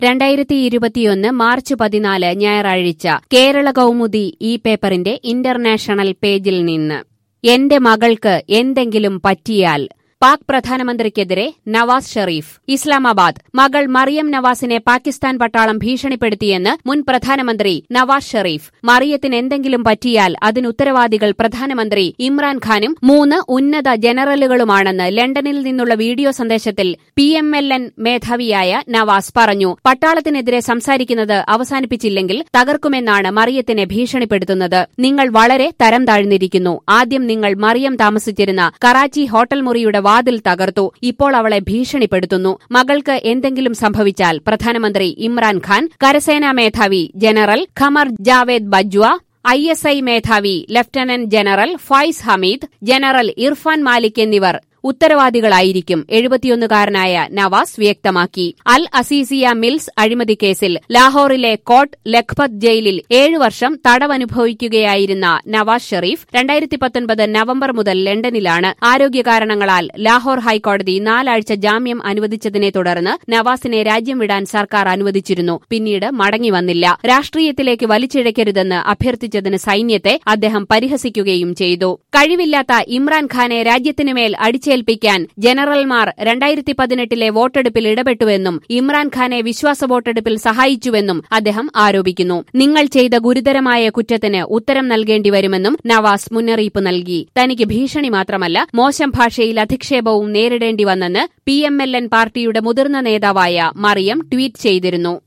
രണ്ടായിരത്തി ഇരുപത്തിയൊന്ന് മാർച്ച് പതിനാല് ഞായറാഴ്ച കേരള കൗമുദി ഈ പേപ്പറിന്റെ ഇന്റർനാഷണൽ പേജിൽ നിന്ന് എന്റെ മകൾക്ക് എന്തെങ്കിലും പറ്റിയാൽ പാക് പ്രധാനമന്ത്രിക്കെതിരെ നവാസ് ഷെറീഫ് ഇസ്ലാമാബാദ് മകൾ മറിയം നവാസിനെ പാകിസ്ഥാൻ പട്ടാളം ഭീഷണിപ്പെടുത്തിയെന്ന് മുൻ പ്രധാനമന്ത്രി നവാസ് ഷെറീഫ് മറിയത്തിന് എന്തെങ്കിലും പറ്റിയാൽ അതിന് ഉത്തരവാദികൾ പ്രധാനമന്ത്രി ഇമ്രാൻഖാനും മൂന്ന് ഉന്നത ജനറലുകളുമാണെന്ന് ലണ്ടനിൽ നിന്നുള്ള വീഡിയോ സന്ദേശത്തിൽ പി എം എൽ എൻ മേധാവിയായ നവാസ് പറഞ്ഞു പട്ടാളത്തിനെതിരെ സംസാരിക്കുന്നത് അവസാനിപ്പിച്ചില്ലെങ്കിൽ തകർക്കുമെന്നാണ് മറിയത്തിനെ ഭീഷണിപ്പെടുത്തുന്നത് നിങ്ങൾ വളരെ തരം താഴ്ന്നിരിക്കുന്നു ആദ്യം നിങ്ങൾ മറിയം താമസിച്ചിരുന്ന കറാച്ചി ഹോട്ടൽ മുറിയുടെ വാതിൽ തകർത്തു ഇപ്പോൾ അവളെ ഭീഷണിപ്പെടുത്തുന്നു മകൾക്ക് എന്തെങ്കിലും സംഭവിച്ചാൽ പ്രധാനമന്ത്രി ഇമ്രാൻഖാൻ കരസേനാ മേധാവി general Qamar Javed Bajwa I S I മേധാവി lieutenant general Faiz Hameed general Irfan Malik എന്നിവർ ഉത്തരവാദികളായിരിക്കും എഴുപത്തിയൊന്നുകാരനായ നവാസ് വ്യക്തമാക്കി അൽ അസീസിയ മിൽസ് അഴിമതി കേസിൽ ലാഹോറിലെ കോട്ട് ലഖ്പത് ജയിലിൽ ഏഴു വർഷം തടവനുഭവിക്കുകയായിരുന്ന നവാസ് ഷെറീഫ് രണ്ടായിരത്തി പത്തൊൻപത് നവംബർ മുതൽ ലണ്ടനിലാണ് ആരോഗ്യകാരണങ്ങളാൽ ലാഹോർ ഹൈക്കോടതി നാലാഴ്ച ജാമ്യം അനുവദിച്ചതിനെ തുടർന്ന് നവാസിനെ രാജ്യം വിടാൻ സർക്കാർ അനുവദിച്ചിരുന്നു പിന്നീട് മടങ്ങി വന്നില്ല രാഷ്ട്രീയത്തിലേക്ക് വലിച്ചിഴക്കരുതെന്ന് അഭ്യർത്ഥിച്ചതിന് സൈന്യത്തെ അദ്ദേഹം പരിഹസിക്കുകയും ചെയ്തു കഴിവില്ലാത്ത ഇമ്രാൻഖാനെ രാജ്യത്തിനുമേൽ അടിച്ചേൽപ്പിക്കാൻ ജനറൽമാർ രണ്ടായിരത്തി പതിനെട്ടിലെ വോട്ടെടുപ്പിൽ ഇടപെട്ടുവെന്നും ഇമ്രാൻഖാനെ വിശ്വാസ വോട്ടെടുപ്പിൽ സഹായിച്ചുവെന്നും അദ്ദേഹം ആരോപിക്കുന്നു നിങ്ങൾ ചെയ്ത ഗുരുതരമായ കുറ്റത്തിന് ഉത്തരം നൽകേണ്ടി വരുമെന്നും നവാസ് മുന്നറിയിപ്പ് നൽകി തനിക്ക് ഭീഷണി മാത്രമല്ല മോശം ഭാഷയിൽ അധിക്ഷേപവും നേരിടേണ്ടി വന്നെന്ന് പി പാർട്ടിയുടെ മുതിർന്ന നേതാവായ മറിയം ട്വീറ്റ് ചെയ്തിരുന്നു